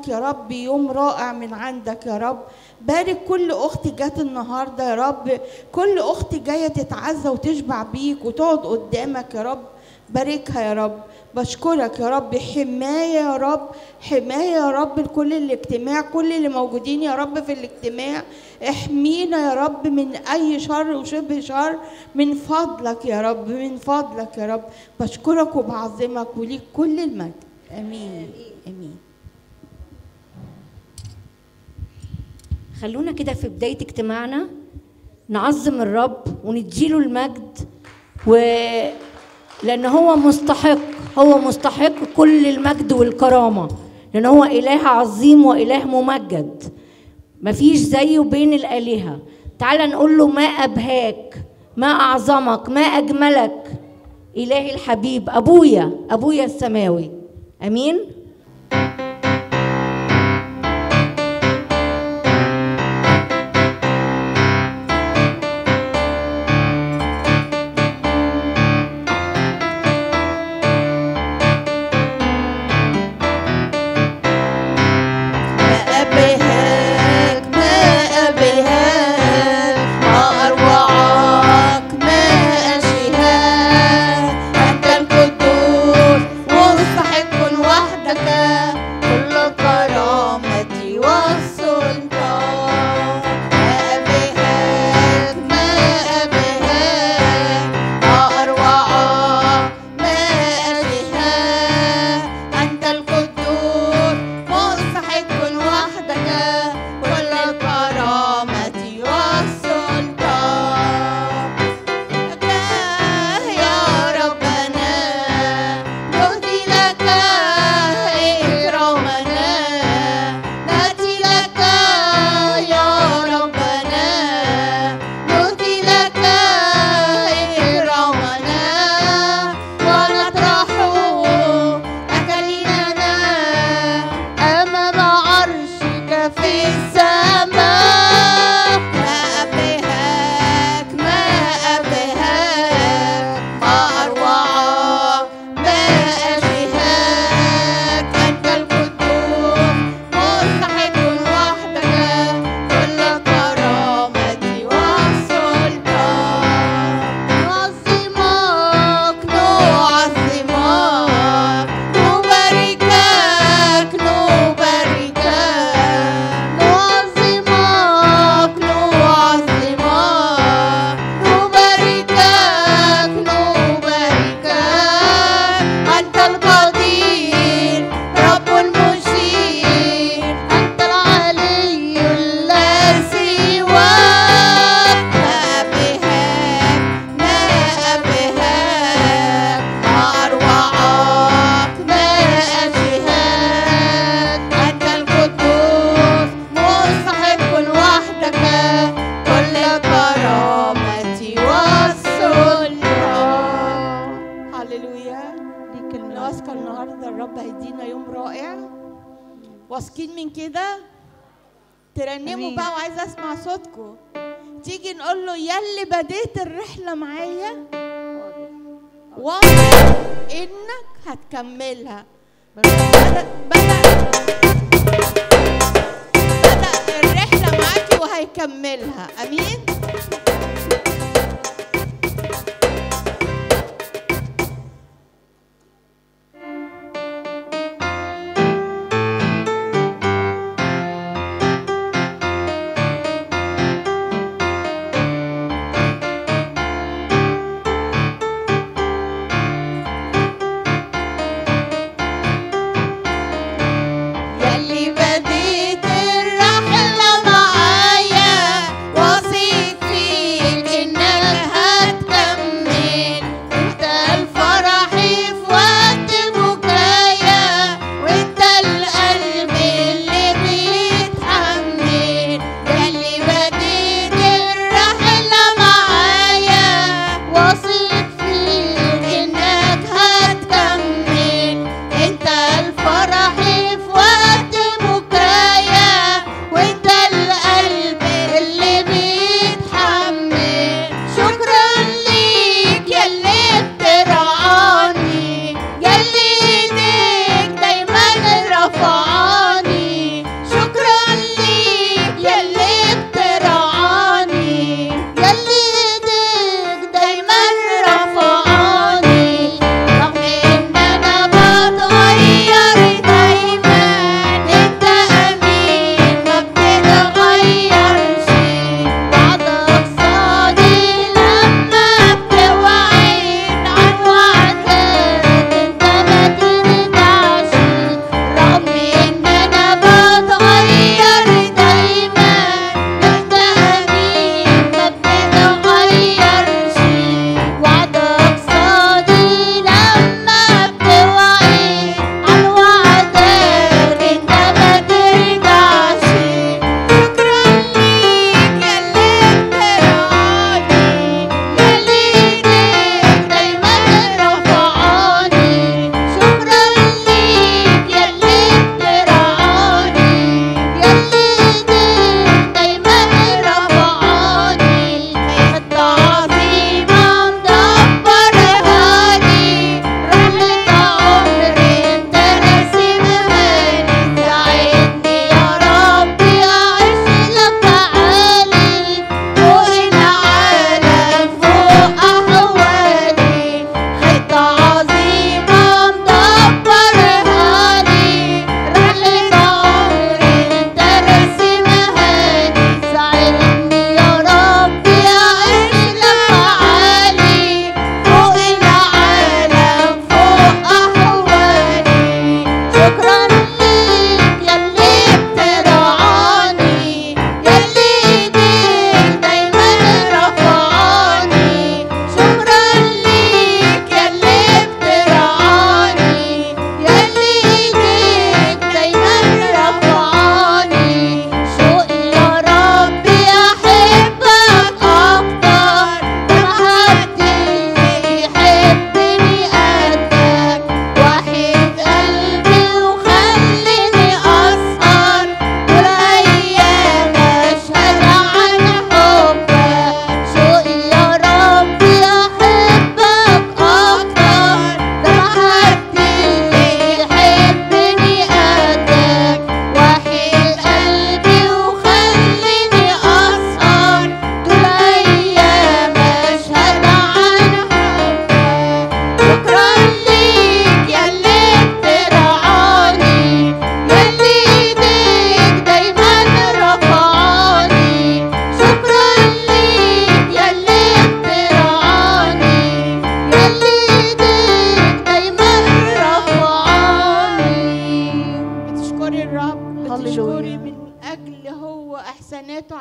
قدامك يا رب يوم رائع من عندك يا رب بارك كل اخت جت النهارده يا رب كل اخت جايه تتعزى وتشبع بيك وتقعد قدامك يا رب باركها يا رب بشكرك يا رب حماية يا رب حماية يا رب لكل الاجتماع كل اللي موجودين يا رب في الاجتماع احمينا يا رب من أي شر وشبه شر من فضلك يا رب من فضلك يا رب بشكرك وبعظمك وليك كل المجد آمين آمين خلونا كده في بداية اجتماعنا نعظم الرب ونديله المجد و لأن هو مستحق هو مستحق كل المجد والكرامة لأن هو إله عظيم وإله ممجد مفيش زيه بين الآلهة تعال نقول له ما أبهاك ما أعظمك ما أجملك إلهي الحبيب أبويا أبويا السماوي أمين ما أبهاك ما أبهاك ما أروعك ما أشهاك أنت القدوس مستحق وحدك كل الكرامة والسلطان ما أبهاك ما أبهاك ما أروعك ما أشهاك أنت القدوس مستحق وحدك كل الكرامة والسلطان لك يا ربنا نهدي لك إكرامنا نأتي لك يا ربنا نهدي لك إكرامنا ونطرح أكلنا أمام عرشك في السماء ما أبهاك ما أبهاك ما أروعك ما أشهاك أنت القدوس مستحق وحدك كل الكرامة والسلطان نعظمك نعظمك نباركك نباركك نعظمك نعظمك نباركك نباركك أنت القدير رب المشير أنت العلي لا سواك ما أبهاك ما أبهاك ما أروعك ما أشهاك أنت القدوس مستحق وحدك كل الكرامة والسلطان هللويا ليك انا المجد واثقه النهارده الرب هيدينا يوم رائع واثقين من كده ترنموا أمين. بقى وعايزه اسمع صوتكم تيجي نقول له يلي بديت الرحله معايا واثق انك هتكملها بدأ بدأ بدأ الرحله معاكي وهيكملها امين يلي بديت الرحلة معايا واثق فيك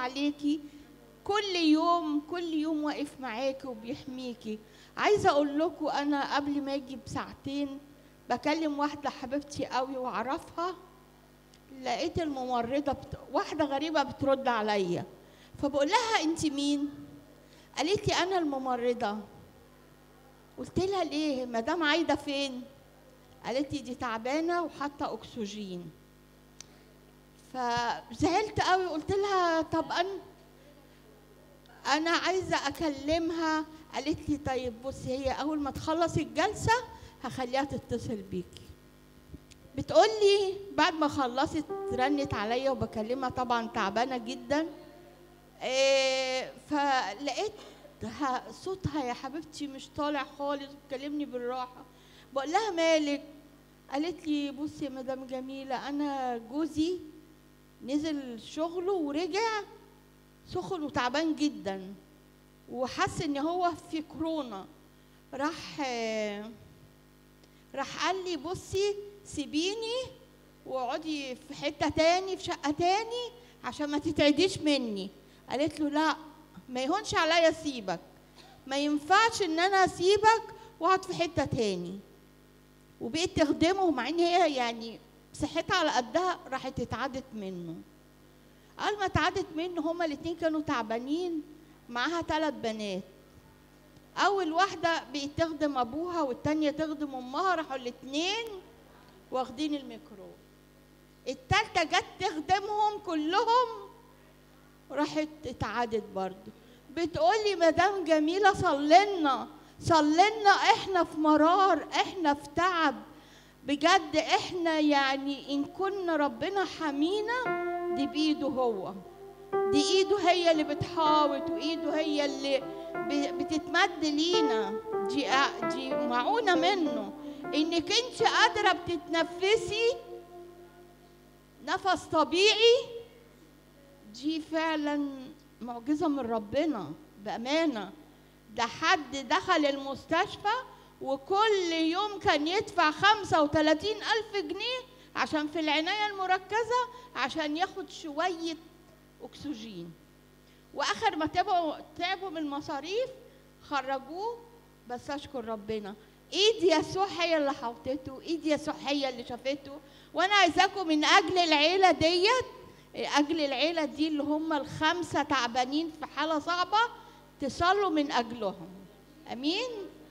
عليكي كل يوم كل يوم واقف معاكي وبيحميكي عايزه اقول لكم انا قبل ما اجي بساعتين بكلم واحده حبيبتي قوي واعرفها لقيت الممرضه بت... واحده غريبه بترد عليا فبقول لها انت مين قالت لي انا الممرضه قلت لها ليه مدام عايده فين قالت لي دي تعبانه وحاطه اكسجين فزعلت قوي قلت لها طب انا انا عايزه اكلمها قالت لي طيب بصي هي اول ما تخلص الجلسه هخليها تتصل بيكي بتقول لي بعد ما خلصت رنت عليا وبكلمها طبعا تعبانه جدا إيه فلقيت ها- صوتها يا حبيبتي مش طالع خالص بتكلمني بالراحه بقول لها مالك قالت لي بصي يا مدام جميله انا جوزي نزل شغله ورجع سخن وتعبان جدا وحس ان هو في كورونا راح آه، راح قال لي بصي سيبيني واقعدي في حته تاني في شقه تاني عشان ما تتعديش مني قالت له لا ما يهونش عليا اسيبك ما ينفعش ان انا اسيبك واقعد في حته تاني وبقيت تخدمه مع ان هي يعني صحتها على قدها راحت اتعدت منه قال ما اتعدت منه هما الاتنين كانوا تعبانين معاها ثلاث بنات اول واحده بقت تخدم ابوها والتانيه تخدم امها راحوا الاتنين واخدين الميكروب التالتة جت تخدمهم كلهم راحت اتعادت برضو بتقولي مدام جميلة صلنا صلنا احنا في مرار احنا في تعب بجد احنا يعني ان كنا ربنا حمينا دي بايده هو دي ايده هي اللي بتحاوط وايده هي اللي ب- بتتمد لينا دي دي معونه منه انك انت قادره بتتنفسي نفس طبيعي دي فعلا معجزه من ربنا بامانه ده حد دخل المستشفى وكل يوم كان يدفع 35 ألف جنيه عشان في العناية المركزة عشان ياخد شوية أكسجين وآخر ما تعبوا تعبوا من المصاريف خرجوه بس أشكر ربنا إيد يسوع هي اللي حوطته إيد يسوع هي اللي شافته وأنا عايزاكم من أجل العيلة ديت أجل العيلة دي اللي هم الخمسة تعبانين في حالة صعبة تصلوا من أجلهم أمين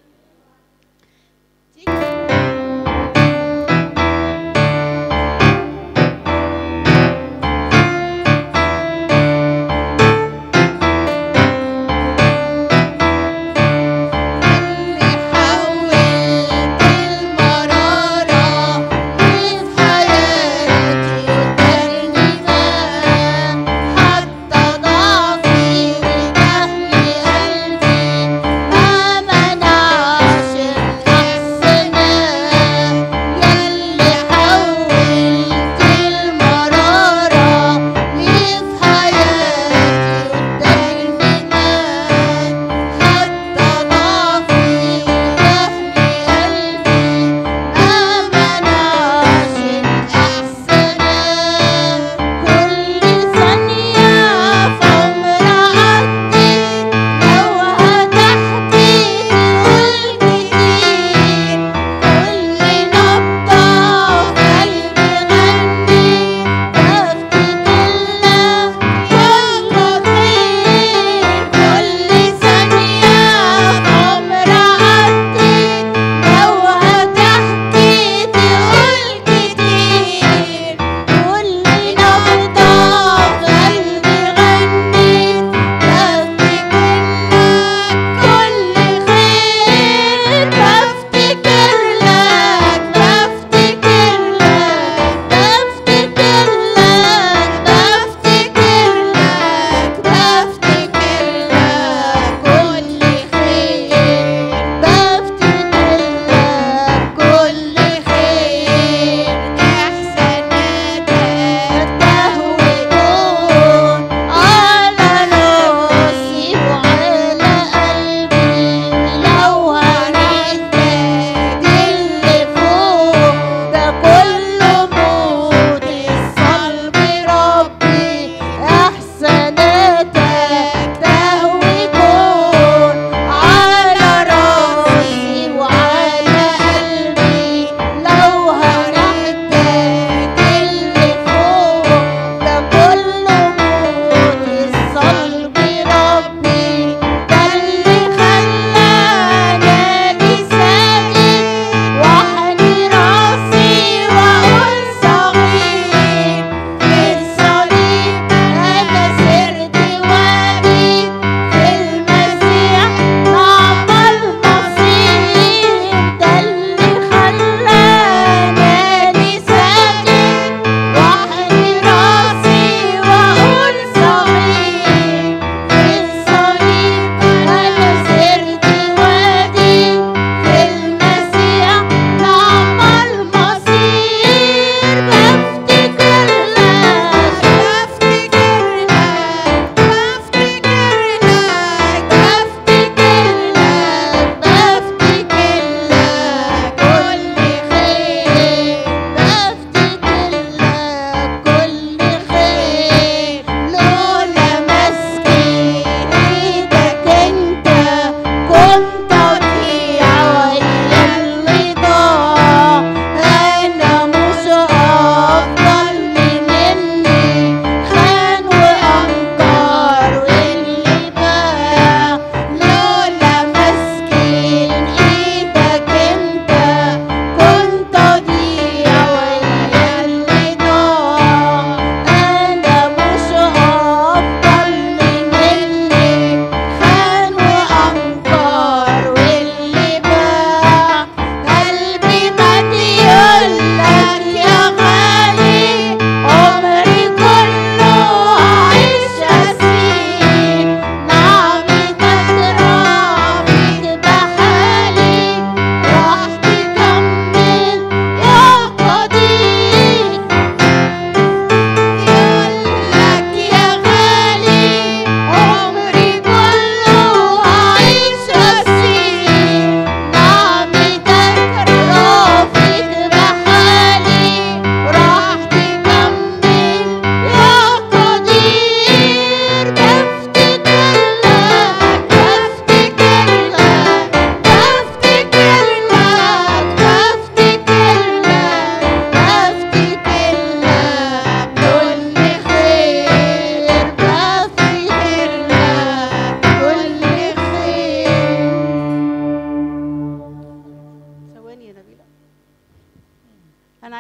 اللي حولت المرارة في حياتي وترنيمة حتى ضعفي وجهل قلبي ما منعش الإحسان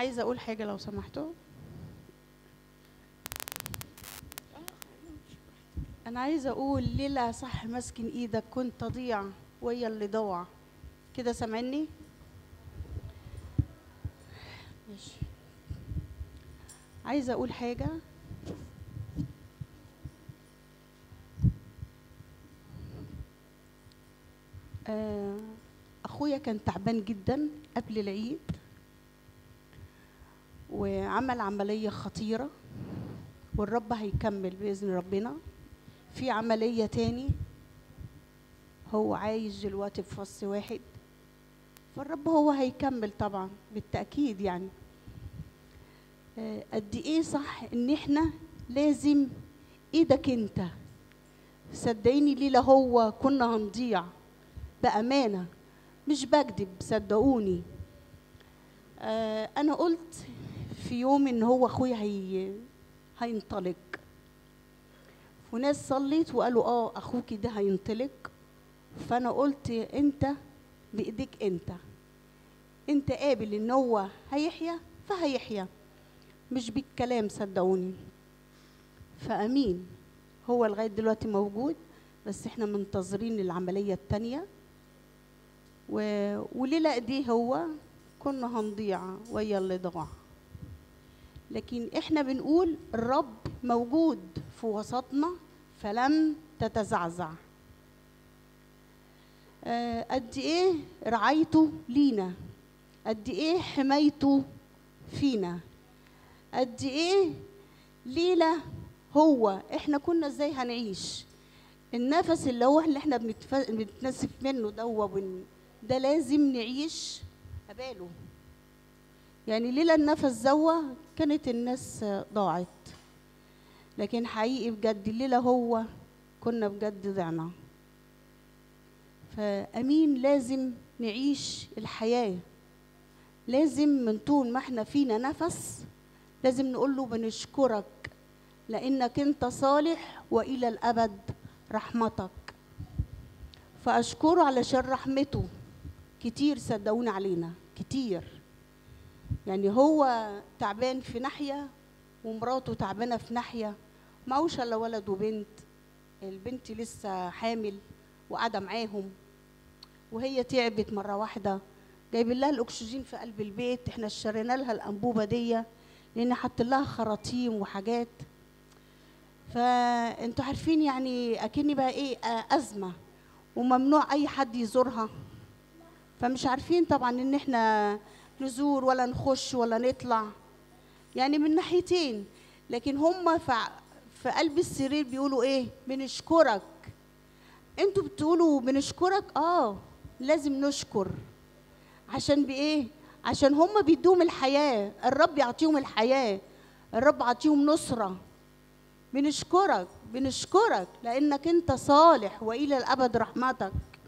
عايزه اقول حاجه لو سمحتوا انا عايزه اقول ليلى صح ماسكن ايدك كنت تضيع ويا اللي ضاع كده سامعني ماشي عايزه اقول حاجه آه، اخويا كان تعبان جدا قبل العيد وعمل عمليه خطيره والرب هيكمل باذن ربنا في عمليه تاني هو عايش دلوقتي في فص واحد فالرب هو هيكمل طبعا بالتاكيد يعني آه، قد ايه صح ان احنا لازم ايدك انت صدقيني ليلى هو كنا هنضيع بامانه مش بكذب صدقوني آه انا قلت في يوم ان هو اخويا هي هينطلق وناس صليت وقالوا اه اخوك ده هينطلق فانا قلت انت بايديك انت انت قابل ان هو هيحيا فهيحيا مش بالكلام صدقوني فامين هو لغايه دلوقتي موجود بس احنا منتظرين العمليه التانيه و... وليلى ايديه هو كنا هنضيع ويا اللي ضاع لكن احنا بنقول الرب موجود في وسطنا فلم تتزعزع آه، قد ايه رعايته لينا قد ايه حمايته فينا قد ايه ليلى هو احنا كنا ازاي هنعيش النفس اللي هو اللي احنا بنتف- بنتنسف منه ده وبن... ده لازم نعيش قباله يعني ليلى النفس زوا كانت الناس ضاعت لكن حقيقي بجد ليلى هو كنا بجد ضعنا فأمين لازم نعيش الحياة لازم من طول ما احنا فينا نفس لازم نقول له بنشكرك لأنك أنت صالح وإلى الأبد رحمتك فأشكره علشان رحمته كتير صدقوني علينا كتير يعني هو تعبان في ناحية ومراته تعبانة في ناحية معوش إلا ولد وبنت البنت لسه حامل وقاعدة معاهم وهي تعبت مرة واحدة جايبين لها الأكسجين في قلب البيت احنا اشترينا لها الأنبوبة دي لأن حاطين لها خراطيم وحاجات فانتوا عارفين يعني اكني بقى ايه آه، ازمه وممنوع اي حد يزورها فمش عارفين طبعا ان احنا نزور ولا نخش ولا نطلع يعني من ناحيتين لكن هم في ع- في قلب السرير بيقولوا ايه بنشكرك انتوا بتقولوا بنشكرك اه لازم نشكر عشان بايه عشان هم بيدوم الحياه الرب يعطيهم الحياه الرب عطيهم نصره بنشكرك بنشكرك لانك انت صالح والى الابد رحمتك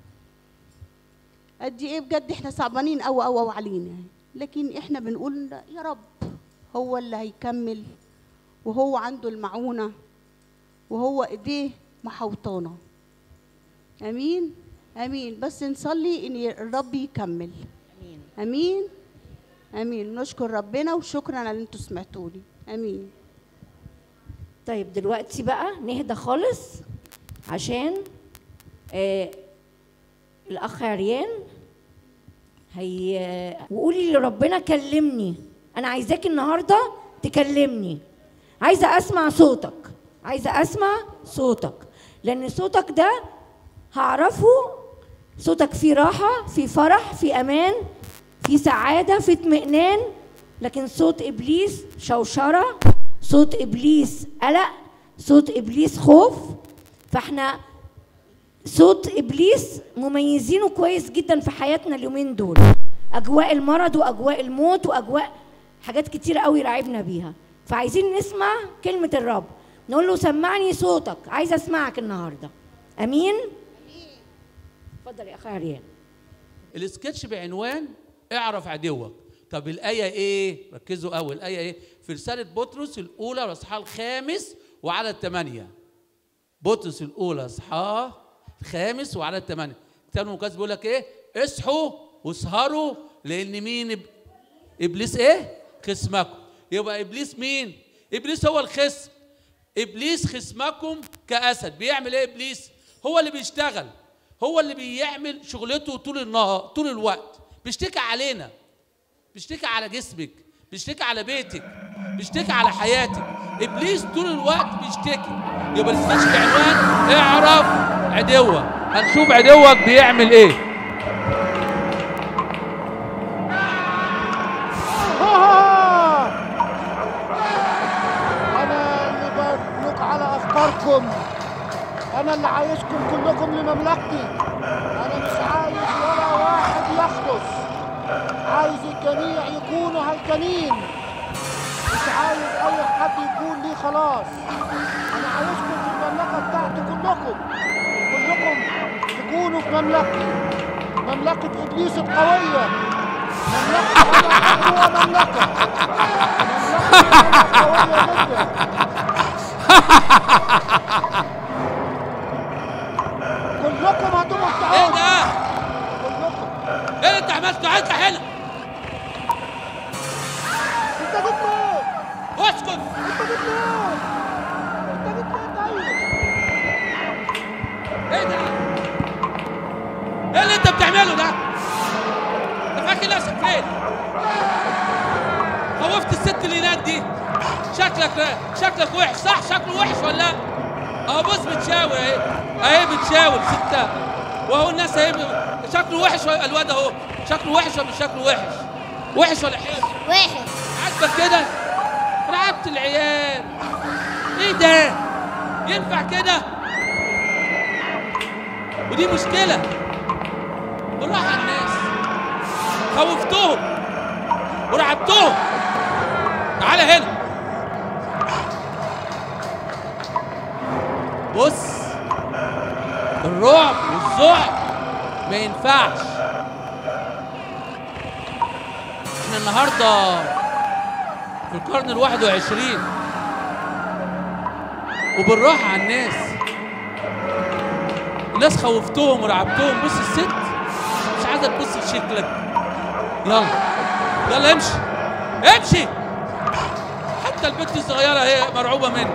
قد ايه بجد احنا صعبانين قوي قوي قوي علينا لكن احنا بنقول يا رب هو اللي هيكمل وهو عنده المعونه وهو ايديه محوطانه امين امين بس نصلي ان الرب يكمل امين امين امين نشكر ربنا وشكرا على اللي انتوا سمعتوني امين طيب دلوقتي بقى نهدى خالص عشان آه الاخ عريان هي وقولي لربنا كلمني انا عايزاك النهارده تكلمني عايزه اسمع صوتك عايزه اسمع صوتك لان صوتك ده هعرفه صوتك فيه راحه في فرح في امان في سعاده في اطمئنان لكن صوت ابليس شوشره صوت ابليس قلق صوت ابليس خوف فاحنا صوت ابليس مميزينه كويس جدا في حياتنا اليومين دول اجواء المرض واجواء الموت واجواء حاجات كتير قوي رعبنا بيها فعايزين نسمع كلمه الرب نقول له سمعني صوتك عايز اسمعك النهارده امين اتفضل يا اخي عريان السكتش بعنوان اعرف عدوك طب الآية إيه؟ ركزوا قوي الآية إيه؟ في رسالة بطرس الأولى والإصحاح الخامس وعدد ثمانية بطرس الأولى إصحاح الخامس وعدد ثمانية الكتاب المقدس بيقول لك إيه؟ اصحوا واسهروا لأن مين إب... إبليس إيه؟ خصمكم يبقى ابليس مين ابليس هو الخصم ابليس خصمكم كاسد بيعمل ايه ابليس هو اللي بيشتغل هو اللي بيعمل شغلته طول النهار طول الوقت بيشتكي علينا بيشتكي على جسمك بيشتكي على بيتك بيشتكي على حياتك ابليس طول الوقت بيشتكي يبقى الاستشفى عنوان اعرف عدوك هنشوف عدوك بيعمل ايه آه! أنا اللي بملك على أفكاركم أنا اللي عايزكم كلكم لمملكتي أنا مش عايز ولا واحد يخلص عايز الجميع يكونوا هلكانين مش عايز أي حد يكون ليه خلاص أنا عايزكم في المملكة بتاعتي كلكم كلكم تكونوا في مملكتي مملكة إبليس القوية مملكة أنا أقوى مملكة مملكة أنا قوية جدا كلكم هتبقوا ايه بتاعوني ده كلكم ايه اللي انت عملته انت هنا انت جيت ليه؟ اسكت انت جيت ليه؟ انت جيت ليه طيب؟ ايه ده ايه اللي انت بتعمله ده انت فاكر نفسك فين خوفت الست اللي هناك دي شكلك شكلك وحش صح شكله وحش ولا لا اهو بص بتشاور اهي اهي بتشاور ستة وهو الناس اهي ب- شكله وحش ولا- الواد اهو شكله وحش ولا مش شكله وحش وحش ولا حلو واحد عاجبك كده رعبت العيال ايه ده ينفع كده ودي مشكلة بالراحة على الناس خوفتهم ورعبتهم تعالى هنا بص الرعب والذعر ما ينفعش احنا النهارده في القرن الواحد وعشرين وبالراحة على الناس الناس خوفتهم ورعبتهم بص الست مش عايزة تبص لشكلك يلا يلا امشي امشي حتى البنت الصغيرة هي مرعوبة منك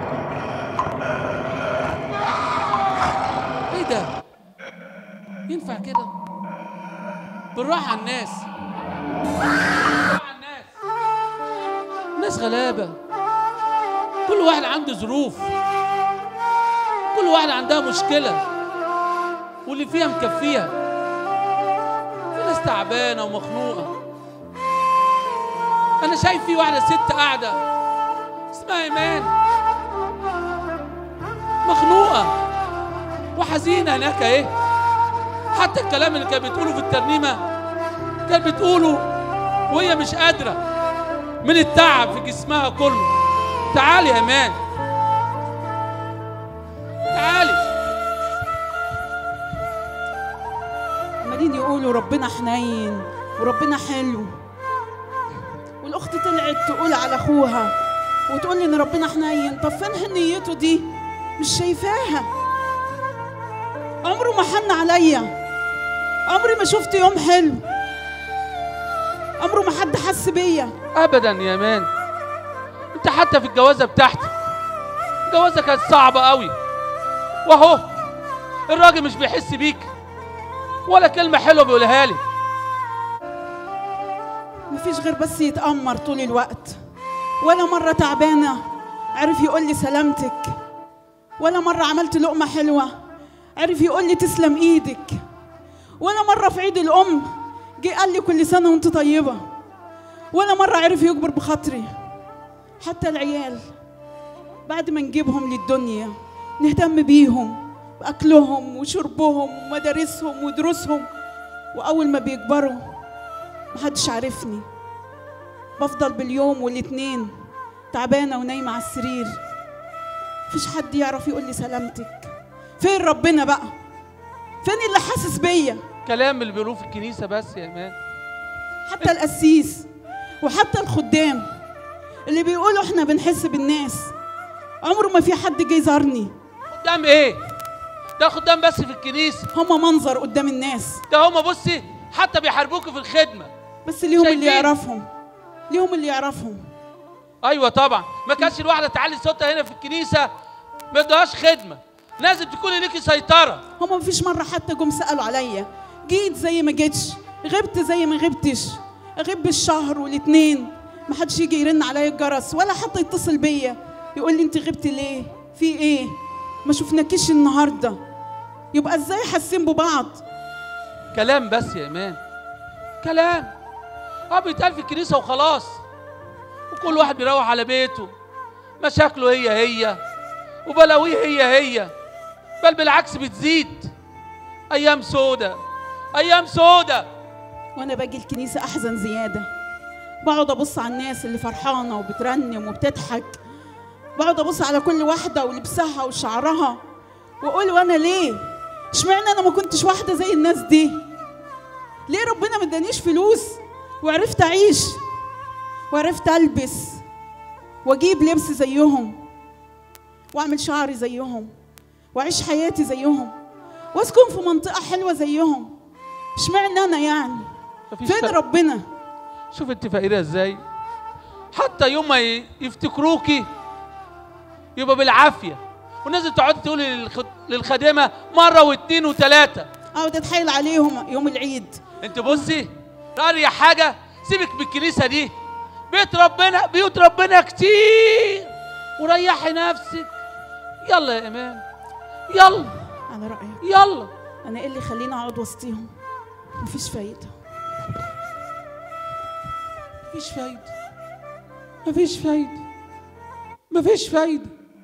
ايه ده ينفع كده بالراحة على الناس بالراحة على الناس الناس غلابة كل واحد عنده ظروف كل واحد عندها مشكلة واللي فيها مكفيها في ناس تعبانة ومخنوقة أنا شايف في واحدة ست قاعدة اسمها إيمان مخنوقة وحزينة هناك أهي حتى الكلام اللي كانت بتقوله في الترنيمة كانت بتقوله وهي مش قادرة من التعب في جسمها كله تعالي يا مان تعالي عمالين يقولوا ربنا حنين وربنا حلو والاخت طلعت تقول على اخوها وتقول لي ان ربنا حنين طب فين حنيته دي مش شايفاها عمره ما حن عليا عمري ما شفت يوم حلو عمره ما حد حس بيا ابدا يا مان انت حتى في الجوازه بتاعتك الجوازه كانت صعبه قوي واهو الراجل مش بيحس بيك ولا كلمه حلوه بيقولها لي مفيش غير بس يتأمر طول الوقت ولا مرة تعبانة عرف يقول لي سلامتك ولا مرة عملت لقمة حلوة عرف يقول لي تسلم ايدك ولا مرة في عيد الأم جه قال لي كل سنة وانت طيبة ولا مرة عرف يجبر بخاطري حتى العيال بعد ما نجيبهم للدنيا نهتم بيهم بأكلهم وشربهم ومدارسهم ودروسهم وأول ما بيكبروا محدش عارفني بفضل باليوم والاتنين تعبانة ونايمة على السرير مفيش حد يعرف يقول لي سلامتك فين ربنا بقى فين اللي حاسس بيا كلام اللي بيقولوه في الكنيسه بس يا مان حتى القسيس وحتى الخدام اللي بيقولوا احنا بنحس بالناس عمره ما في حد جه يزارني خدام ايه ده خدام بس في الكنيسه هما منظر قدام الناس ده هما بصي حتى بيحاربوكوا في الخدمه بس ليهم اللي شايفين؟ يعرفهم ليهم اللي يعرفهم ايوه طبعا ما كانش الواحده تعلي صوتها هنا في الكنيسه ما ادوهاش خدمه لازم تكوني ليكي سيطره هما مفيش مرة حتى جم سألوا عليا جيت زي ما جيتش غبت زي ما غبتش اغيب بالشهر والاتنين ما حدش يجي يرن عليا الجرس ولا حتى يتصل بيا يقول لي انت غبتي ليه في ايه ما شفناكيش النهارده يبقى ازاي حاسين ببعض كلام بس يا ايمان كلام اه بيتقال في الكنيسه وخلاص وكل واحد بيروح على بيته مشاكله هي هي وبلاويه هي هي بل بالعكس بتزيد ايام سودة ايام سودة وانا باجي الكنيسه احزن زياده بقعد ابص على الناس اللي فرحانه وبترنم وبتضحك بقعد ابص على كل واحده ولبسها وشعرها واقول وانا ليه اشمعنى انا ما كنتش واحده زي الناس دي ليه ربنا ما ادانيش فلوس وعرفت اعيش وعرفت البس واجيب لبس زيهم واعمل شعري زيهم واعيش حياتي زيهم واسكن في منطقه حلوه زيهم اشمعنى انا يعني مفيش فين فرق. ربنا شوف انت فقيره ازاي حتى يوم ما ي- يفتكروكي يبقى بالعافيه والناس تقعد تقول للخ- للخادمه مره واثنين وثلاثه اقعد اتحايل عليهم يوم العيد انت بصي اريح حاجه سيبك من الكنيسه دي بيت ربنا بيوت ربنا كتير وريحي نفسك يلا يا امام يلا على رايك يلا انا ايه اللي يخليني اقعد وسطيهم مفيش فايده مفيش فايده مفيش فايده مفيش فايده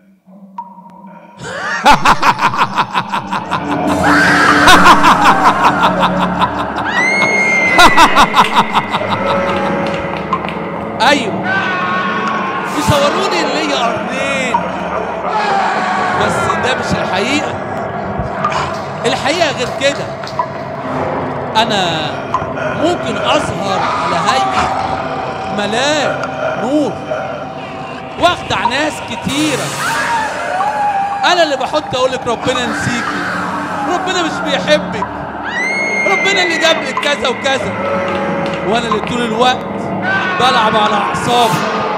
ايوه يصوروني اللي هي قرنين بس ده مش الحقيقه الحقيقه غير كده انا ممكن اظهر على هيئه ملاك نور واخدع ناس كتيره انا اللي بحط اقول لك ربنا نسيكي ربنا مش بيحبك ربنا اللي جاب لك كذا وكذا وانا اللي طول الوقت بلعب على اعصابي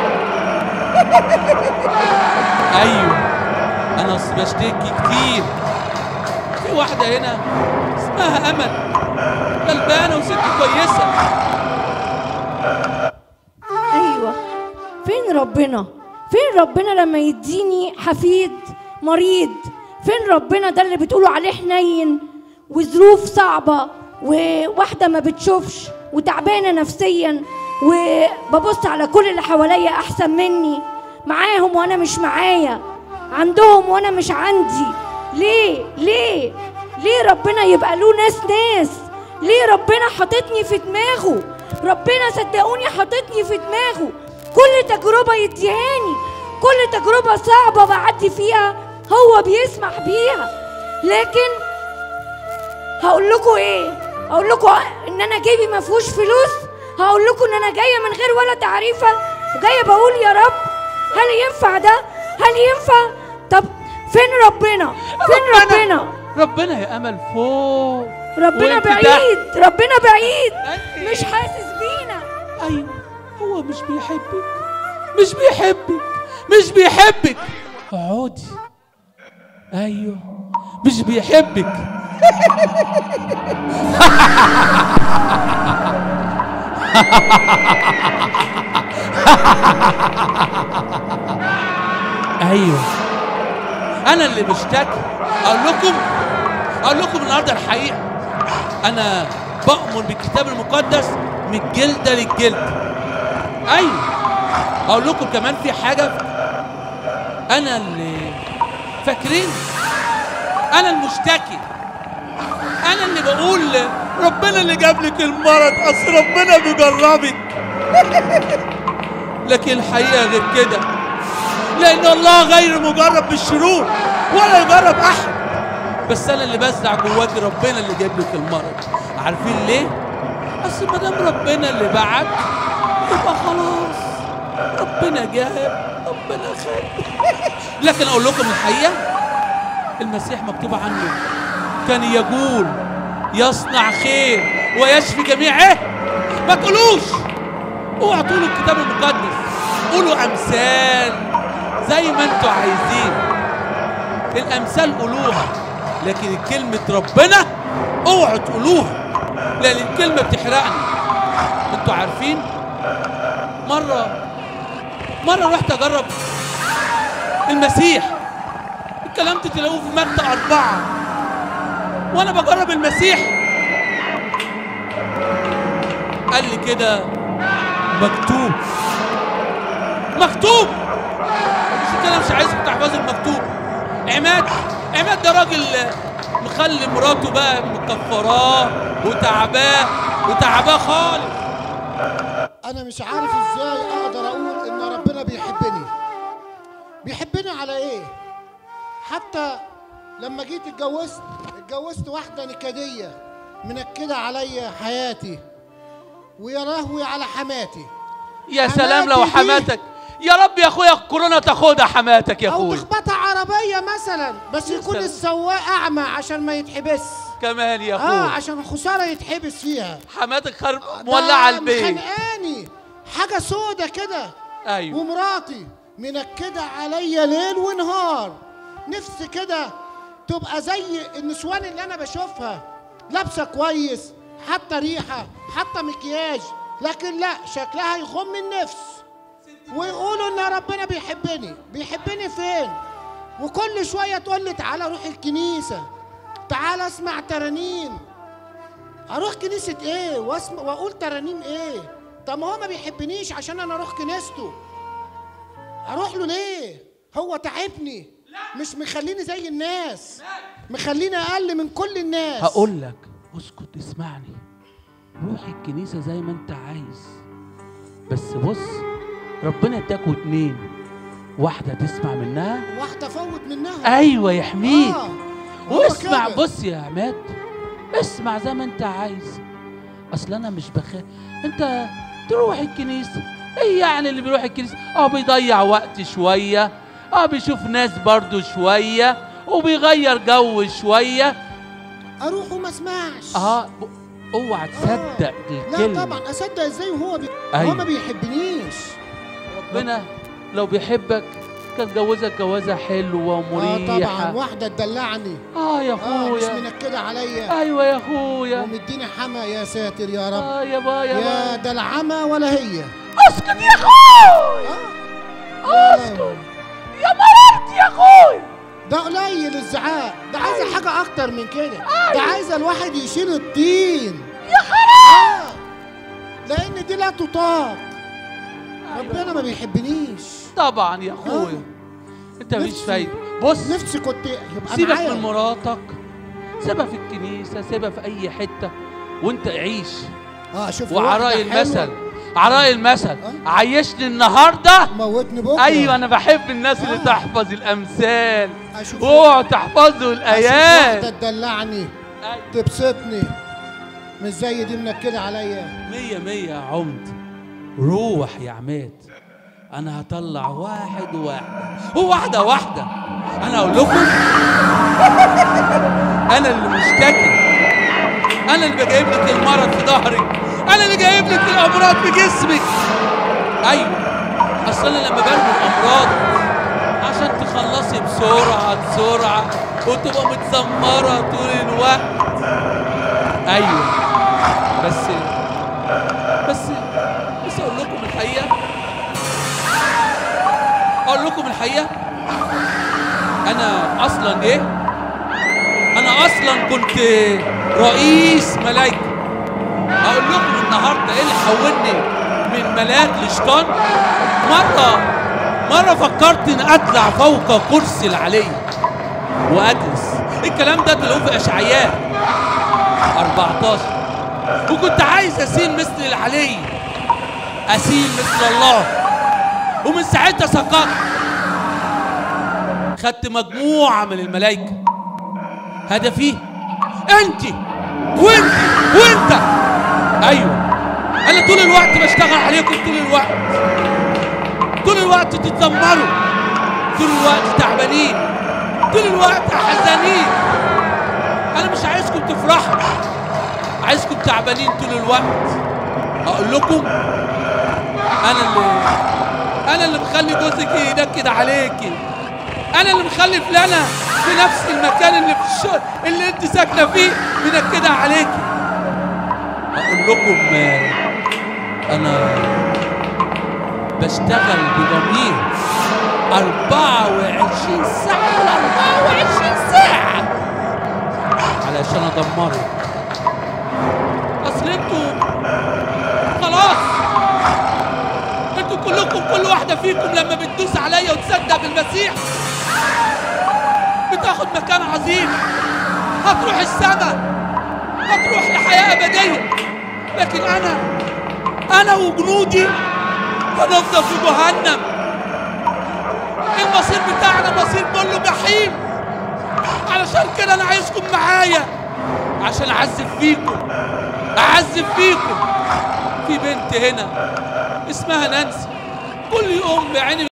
ايوه انا اصل بشتكي كتير في واحده هنا اسمها امل غلبانه وست كويسه ايوه فين ربنا فين ربنا لما يديني حفيد مريض فين ربنا ده اللي بتقولوا عليه حنين وظروف صعبة وواحدة ما بتشوفش وتعبانة نفسيا وببص على كل اللي حواليا أحسن مني معاهم وأنا مش معايا عندهم وأنا مش عندي ليه ليه ليه ربنا يبقى له ناس ناس ليه ربنا حاططني في دماغه ربنا صدقوني حاططني في دماغه كل تجربة يديهاني كل تجربة صعبة بعدي فيها هو بيسمح بيها لكن هقول لكم ايه هقول لكم ان انا جيبي ما فيهوش فلوس هقول لكم ان انا جايه من غير ولا تعريفه وجايه بقول يا رب هل ينفع ده هل ينفع طب فين ربنا فين ربنا ربنا يا امل فوق ربنا وانت تحت. بعيد ربنا بعيد أنت- مش حاسس بينا ايوه هو مش بيحبك مش بيحبك مش بيحبك اقعدي ايوه مش بيحبك ايوه انا اللي بشتكي اقول لكم اقول لكم النهارده الحقيقه انا بأمر بالكتاب المقدس من الجلده للجلد ايوه اقول لكم كمان في حاجه انا اللي فاكرين انا المشتكي انا اللي بقول ربنا اللي جاب لك المرض اصل ربنا بيجربك لكن الحقيقه غير كده لان الله غير مجرب بالشرور ولا يجرب احد بس انا اللي بزرع جواكي ربنا اللي جاب لك المرض عارفين ليه اصل ما دام ربنا اللي بعت يبقى خلاص ربنا جاب ربنا خد لكن اقول لكم الحقيقه المسيح مكتوب عنه كان يقول يصنع خير ويشفي جميع ايه ما تقولوش اوعوا تقولوا الكتاب المقدس قولوا امثال زي ما انتوا عايزين الامثال قولوها لكن كلمه ربنا اوعوا تقولوها لان الكلمه بتحرقني انتوا عارفين مره مره رحت اجرب المسيح الكلام ده تلاقوه في متى أربعة وأنا بجرب المسيح قال لي كده مكتوب مكتوب مش كده مش عايزكم تحفظوا المكتوب عماد عماد ده راجل مخلي مراته بقى مكفراه وتعباه وتعباه خالص انا مش عارف ازاي اقدر اقول ان ربنا بيحبني بيحبني على ايه حتى لما جيت اتجوزت اتجوزت واحده نكديه منكده عليا حياتي ويا لهوي على حماتي يا سلام لو حماتي دي- حماتك يا رب يا اخويا الكورونا تاخدها حماتك يا او اخويا تخبطها عربيه مثلا بس يا يكون سلام. السواق اعمى عشان ما يتحبس كمان يا اه اخويا عشان خساره يتحبس فيها حماتك خرب ده مولعه البيت مخنقاني حاجه سودة كده ايوه ومراتي منكده عليا ليل ونهار نفسي كده تبقى زي النسوان اللي انا بشوفها لابسه كويس حتى ريحه حتى مكياج لكن لا شكلها يغم النفس ويقولوا ان ربنا بيحبني بيحبني فين وكل شويه تقول لي تعالى روح الكنيسه تعالى اسمع ترانيم اروح كنيسه ايه واسمع واقول ترانيم ايه طب ما هو ما بيحبنيش عشان انا اروح كنيسته اروح له ليه هو تعبني مش مخليني زي الناس مخليني اقل من كل الناس هقول لك اسكت اسمعني روح الكنيسة زي ما انت عايز بس بص ربنا اداكوا اتنين واحدة تسمع منها واحده فوت منها ايوه يحميك آه، هو واسمع كده. بص يا عماد اسمع زي ما انت عايز اصل انا مش بخاف انت تروح الكنيسة ايه يعني اللي بيروح الكنيسة اه بيضيع وقت شوية اه بيشوف ناس برضو شوية وبيغير جو شوية اروح وما اسمعش اه ب- اوعى تصدق لا الكلمة طبعا اصدق ازاي وهو بي... أيوة. هو ما بيحبنيش ربنا لو بيحبك كان جوزك جوازة حلوة اه طبعا ومريحة واحده تدلعني اه يا اه مش اخويا منكده عليا ايوه يا اخويا ومديني حما يا ساتر يا رب اه يا با يا يا با ده العمى ولا هي اسكت يا اخويا اه اسكت يا مررت يا اخويا ده قليل الزعاق ده عايزه حاجه اكتر من كده ده عايزه الواحد يشيل الطين يا خراب لان دي لا تطاق ربنا ما بيحبنيش طبعا يا اخويا انت مفيش نفسي- فايدة بص نفسي كنت يبقى سيبك معايا من مراتك سيبها في الكنيسة سيبها في اي حتة وانت عيش اه شوف وعراء واحدة حلوة، المثل عراء المثل أه؟ عيشني النهارده موتني بكره ايوه انا بحب الناس اللي آه. تحفظ الامثال اشوف اوعوا تحفظوا أشوف الايات واحده تدلعني أيوة. تبسطني مش زي دي منكده عليا مية مية يا عمد روح يا عماد انا هطلع واحد واحد هو واحدة واحدة انا اقول لكم انا اللي مشتكي انا اللي جايب لك المرض في ظهرك انا اللي جايب لك الامراض في جسمك ايوه اصل انا لما برمي الامراض عشان تخلصي بسرعة بسرعة وتبقى متزمرة طول الوقت ايوه بس بس بس اقول لكم الحقيقه اقول لكم الحقيقه انا اصلا ايه انا اصلا كنت رئيس ملايكه اقول لكم النهارده ايه اللي حولني من ملاك لشيطان مره مره فكرت ان اطلع فوق كرسي العلي واجلس الكلام ده تلاقوه في اشعياء 14 وكنت عايز اسيل مثل العلي اسيل مثل الله ومن ساعتها سقطت خدت مجموعه من الملائكه هدفي انت وانت وانت ايوه انا طول الوقت بشتغل عليكم طول الوقت طول الوقت تتذمروا طول الوقت تعبانين طول الوقت حزانين انا مش عايزكم تفرحوا عايزكم تعبانين طول الوقت اقول لكم انا اللي انا اللي مخلي جوزك ينكد عليكي انا اللي مخلي فلانه في نفس المكان اللي في الشغل اللي انت ساكنه فيه منكده عليكي اقول لكم آه، انا بشتغل بضمير 24 ساعة على 24 ساعة علشان ادمرك اصل انتوا خلاص انتوا كلكم كل واحدة فيكم لما بتدوس عليا وتصدق بالمسيح بتاخد مكان عظيم هتروح السماء هتروح لحياة أبدية لكن أنا أنا وجنودي هنفضل في جهنم المصير بتاعنا مصير كله جحيم علشان كده أنا عايزكم معايا عشان أعذب فيكم أعذب فيكم في بنت هنا اسمها نانسي كل يوم بعيني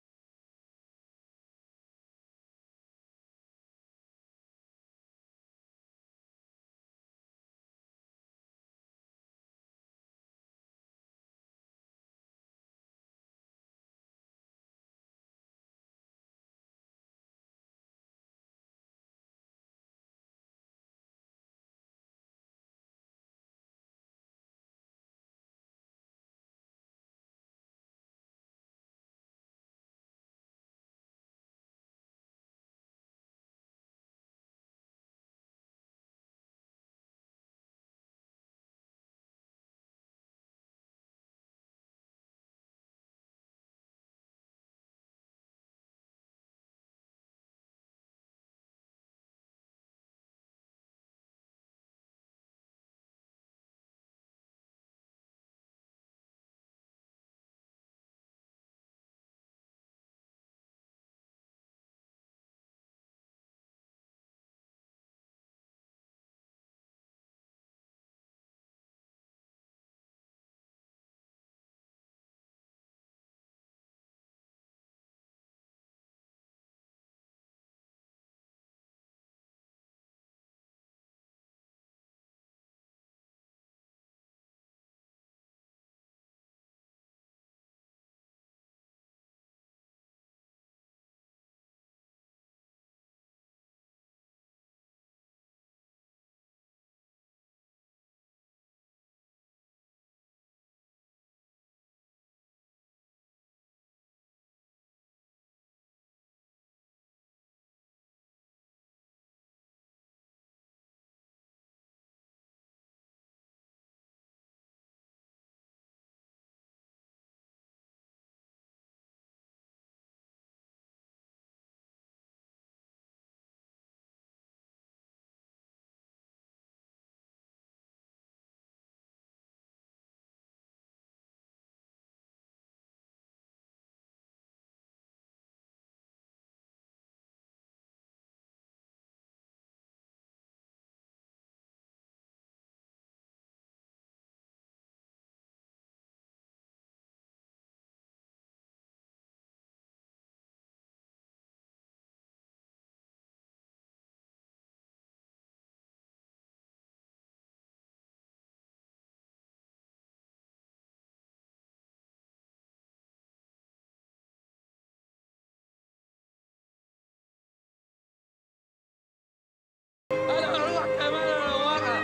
انا اروح كمان اروقها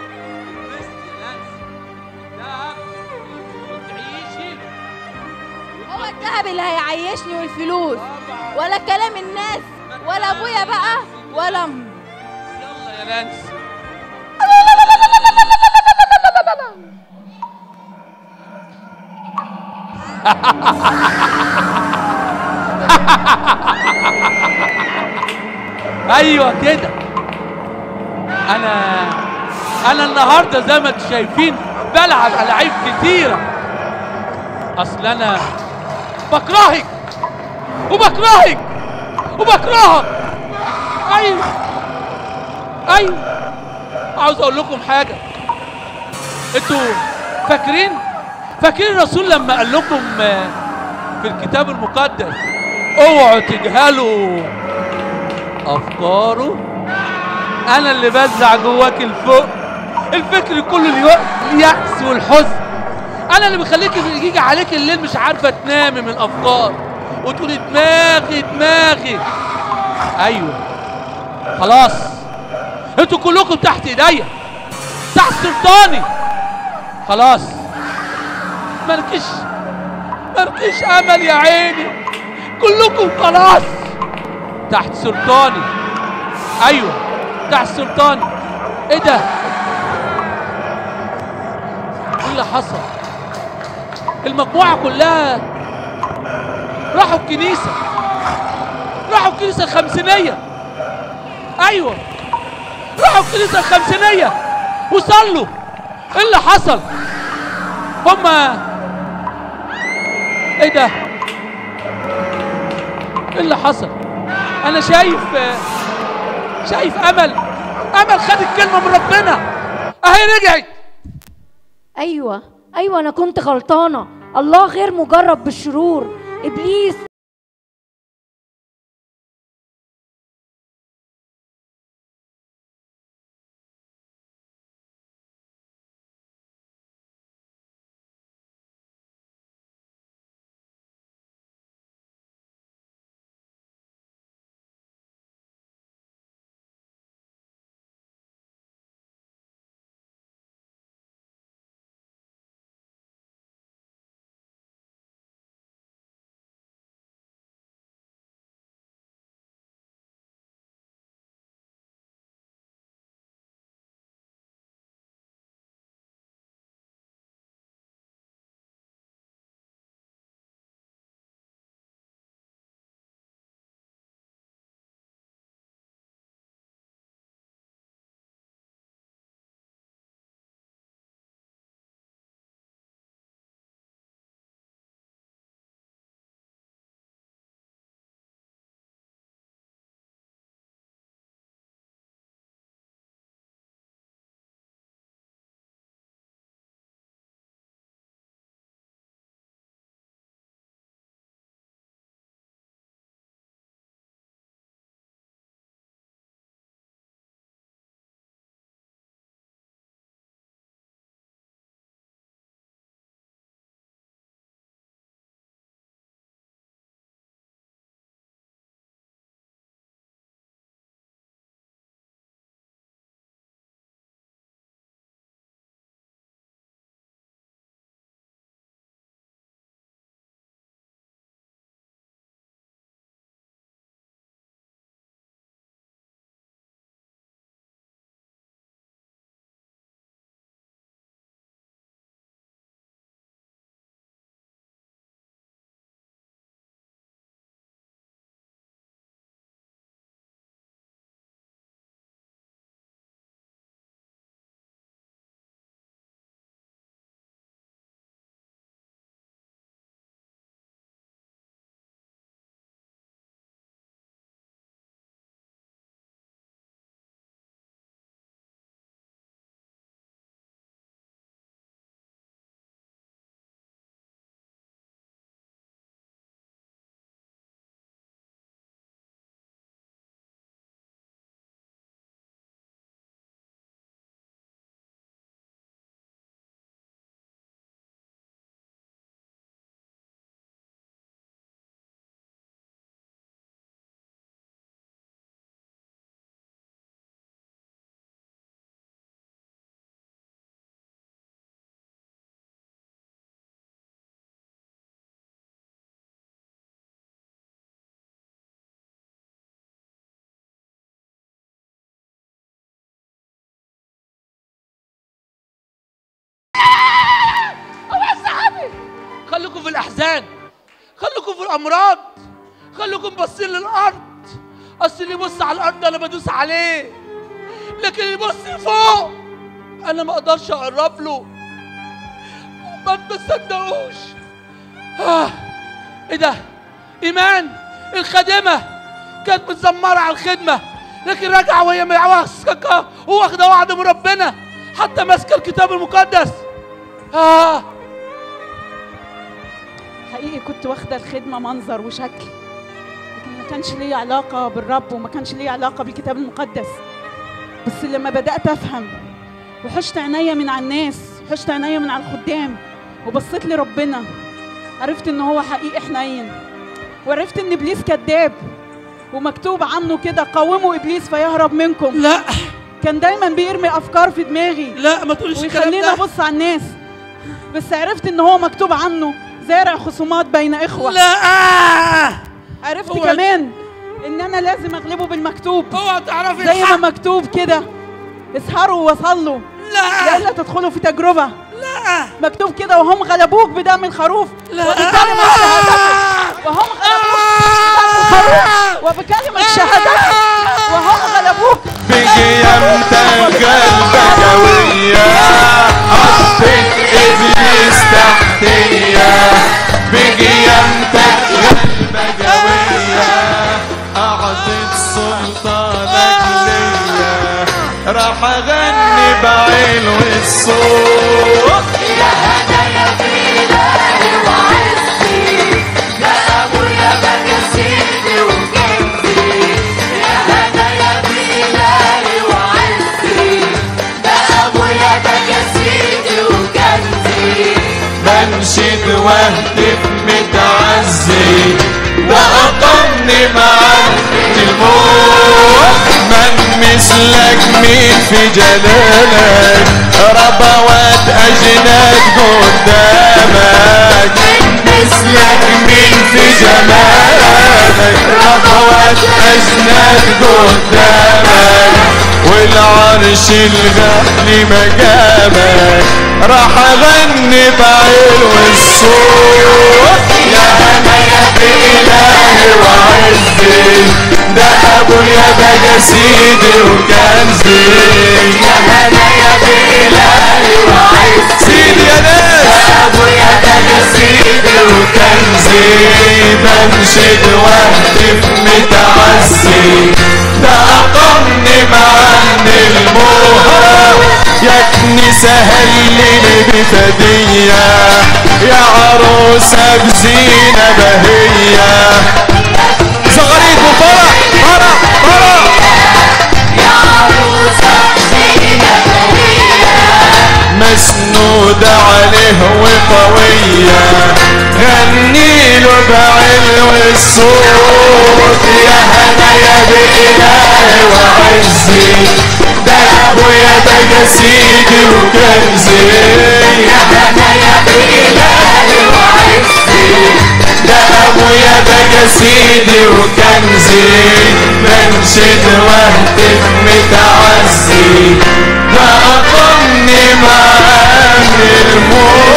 بست نانسي دهب وتعيشي هو الذهب اللي هيعيشني والفلوس ولا كلام الناس ولا ابويا بقى ولا امي يلا يا نانسي ايوه كده انا انا النهارده زي ما انتم شايفين بلعب العاب كتيره اصل انا بكرهك وبكرهك وبكرهك ايوه ايوه عاوز اقول لكم حاجه انتوا فاكرين فاكرين الرسول لما قال لكم آه، في الكتاب المقدس اوعوا تجهلوا افكاره انا اللي بزع جواك الفوق الفكر كله اليو- اليأس والحزن انا اللي بخليك يجي عليك الليل مش عارفه تنامي من الافكار وتقولي دماغي دماغي ايوه خلاص انتوا كلكم تحت ايديا تحت سلطاني خلاص مالكيش مالكيش امل يا عيني كلكم خلاص تحت سلطاني ايوه تحت سلطاني ايه ده ايه اللي حصل المجموعه كلها راحوا الكنيسه راحوا الكنيسه الخمسينيه ايوه راحوا الكنيسه الخمسينيه وصلوا ايه اللي حصل هما ايه ده ايه اللي حصل انا شايف شايف امل امل خدت كلمه من ربنا اهي رجعت ايوه ايوه انا كنت غلطانه الله غير مجرب بالشرور ابليس خليكم في الاحزان خليكم في الامراض خليكم باصين للارض اصل اللي يبص على الارض انا بدوس عليه لكن اللي يبص فوق انا ما اقدرش اقرب له ما تصدقوش آه. ايه ده ايمان الخادمه كانت متذمره على الخدمه لكن راجعه وهي معوسكه وواخده وعد من ربنا حتى ماسكه الكتاب المقدس اه حقيقي كنت واخده الخدمه منظر وشكل لكن ما كانش ليا علاقه بالرب وما كانش ليا علاقه بالكتاب المقدس بس لما بدات افهم وحشت عينيا من على الناس حشت عينيا من على الخدام وبصيت لربنا عرفت ان هو حقيقي حنين وعرفت ان ابليس كذاب ومكتوب عنه كده قاوموا ابليس فيهرب منكم لا كان دايما بيرمي افكار في دماغي لا ما تقولش الكلام ويخليني ده ابص على الناس بس عرفت ان هو مكتوب عنه زارع خصومات بين اخوه لا عرفت هو- كمان ان انا لازم اغلبه بالمكتوب اوعى تعرفي زي ما الحق. مكتوب كده اسهروا وصلوا لا لئلا تدخلوا في تجربه لا مكتوب كده وهم غلبوك بدم الخروف لا وبكلمة شهادتك وهم غلبوك بدم الخروف وبكلمة شهادتك وهم غلبوك بقيامتك قلبك قوية حطيت ابليس تحتية بقيامتك قلبك قوية اعطيت سلطانك ليا راح اغني بعلو الصوت بنشد واهتف متعزي ده أقمني معاك الموت من مثلك مين في جلالك ربوات أجناد قدامك من مثلك مين في جمالك ربوات أجناد قدامك والعرش الغالي مقامك راح اغني بعلو الصوت يا انا يا الهي وعزي ده ابويا بقى سيدي وكنزي يا انا يا الهي وعزي سيدي يا ناس ابويا بقى سيدي وكنزي بنشد واهتف متعزي ده اقمني معن الموت يا كنيسة هللي بفدية يا عروسة بزينة بهية صغريت وفرح فرح فرح مسنودة عليه وقوية غني له بعلو الصوت يا هنا يا بإلهي وعزي ده ابويا بقى سيدي وكنزي يا هنا يا بإلهي وعزي ده ابويا بقى سيدي وكنزي بنشد واهتف متعزي ده اقمني معاني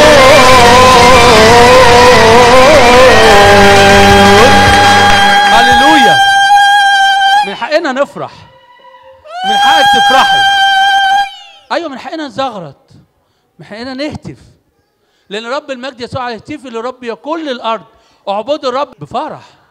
الموت هللويا من حقنا نفرح من حقك تفرحي ايوه من حقنا نزغرط من حقنا نهتف لان رب المجد يسوع هيهتف لرب يا كل الارض اعبدوا الرب بفرح